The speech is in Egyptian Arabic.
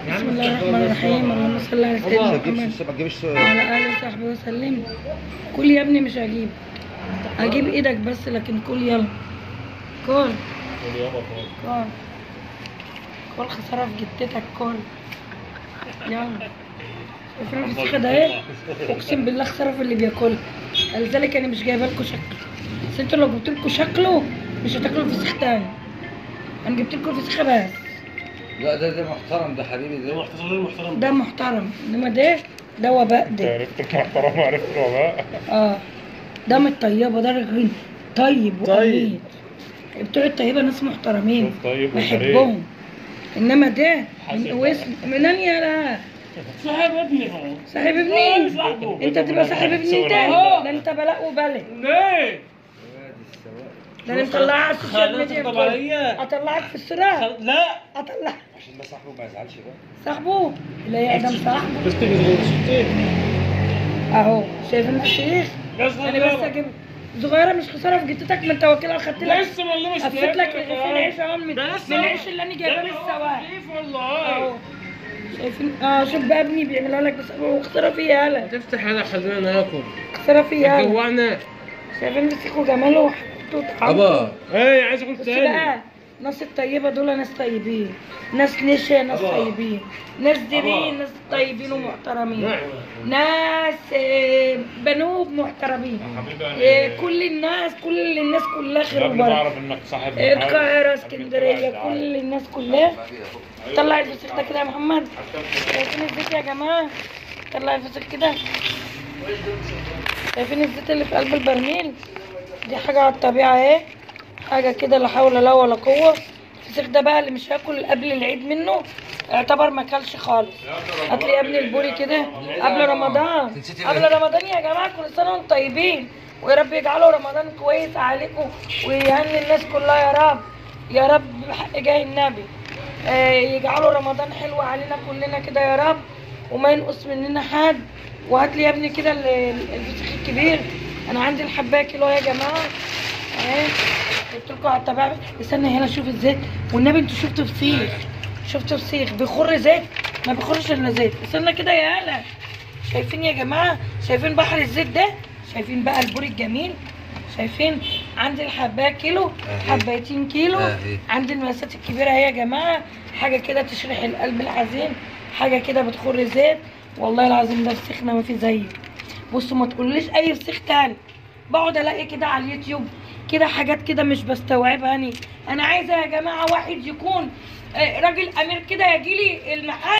بسم الله الرحمن الرحيم اللهم صل على سيدنا ما محمد تجيبش ما تجيبش وعلى اله وصحبه وسلم كل يا ابني مش هجيب هجيب ايدك بس لكن كل يلا كل كل كل خساره في جدتك كل يلا شايفين الفسيخ ده ايه اقسم بالله خساره في اللي بياكلها لذلك انا مش جايبه لكم شكل بس انتوا لو جبت لكم شكله مش هتاكلوا الفسيخ تاني انا جبت لكم الفسيخ بس لا ده ده محترم ده حبيبي ده محترم محترم ده محترم انما ده ده وباء ده عرفت المحترم وعرفت الوباء اه ده من الطيبه ده راجل طيب وامين بتوع الطيبه ناس محترمين شوف طيب بحبهم انما ده من حسن واسم من يا لا صاحب ابني هو صاحب لا، ابني مش صاحبه. انت تبقى صاحب ابني انت أهو. ده انت بلاء وبلاء ليه؟ ده انا مطلعها على السوشيال خلينا ميديا تطبطب كله. عليا. اطلعك في الصراع خل- لا اطلع عشان ما صاحبه ما يزعلش بقى صاحبه لا يا ادم صاحبه بس تيجي شفتي اهو شايف الشيخ بس انا بس اجيب صغيره مش خساره في جتتك ما انت واكلها خدت لك لسه والله مش قفلت لك رغيفين عيش اهو من ده من لسه العيش اللي انا جايباه لسه واحد كيف والله اهو شايفين اه شوف بقى ابني بيعملها لك بس هو خساره فيها يالا تفتح هذا خلينا ناكل خساره فيها يالا جوعنا شايفين مسك وجماله وحلاوته وطعمه ابا ايه عايز اكل بس تاني بقى ناس الطيبة دول ناس طيبين ناس نشا ناس أبا. طيبين ناس أبا. ديرين ناس طيبين ومحترمين نعم. ناس آه، بنوب محترمين آه، كل الناس كل الناس كلها خير قبل وبركة بعرف انك صاحب القاهرة اسكندرية كل الناس كلها طلع الفسيخ ده كده يا محمد شايفين الزيت يا جماعة طلع الفسيخ كده شايفين الزيت اللي في قلب البرميل دي حاجة على الطبيعة اهي حاجة كده لا حول لا ولا قوة الفسيخ ده بقى اللي مش هاكل قبل العيد منه اعتبر ما اكلش خالص هتلاقي يا ابني البوري كده قبل رمضان نسيتي قبل رمضان يا جماعة كل سنة وانتم طيبين ويا رب يجعله رمضان كويس عليكم ويهني الناس كلها يا رب يا رب بحق جاه النبي آه، يجعله رمضان حلو علينا كلنا كده يا رب وما ينقص مننا حد وهات لي يا ابني كده ال- ال- الفسيخ الكبير انا عندي الحبايه كيلو يا جماعه اهي قلت لكم على الطبيعه استنى هنا شوف الزيت والنبي انتوا شفتوا فسيخ شفتوا فسيخ بيخر زيت ما بيخرش الا زيت استنى كده يا هلا شايفين يا جماعه شايفين بحر الزيت ده شايفين بقى البوري الجميل شايفين عندي الحبايه كيلو أهي. حبايتين كيلو أهي. عندي المقاسات الكبيره اهي يا جماعه حاجه كده تشرح القلب الحزين حاجه كده بتخر زيت والله العظيم ده فسيخنا ما في زيه بصوا ما تقوليش اي فسيخ تاني بقعد الاقي كده على اليوتيوب كده حاجات كده مش بستوعبها يعني انا عايزه يا جماعه واحد يكون آه، راجل امير كده يجي لي المحل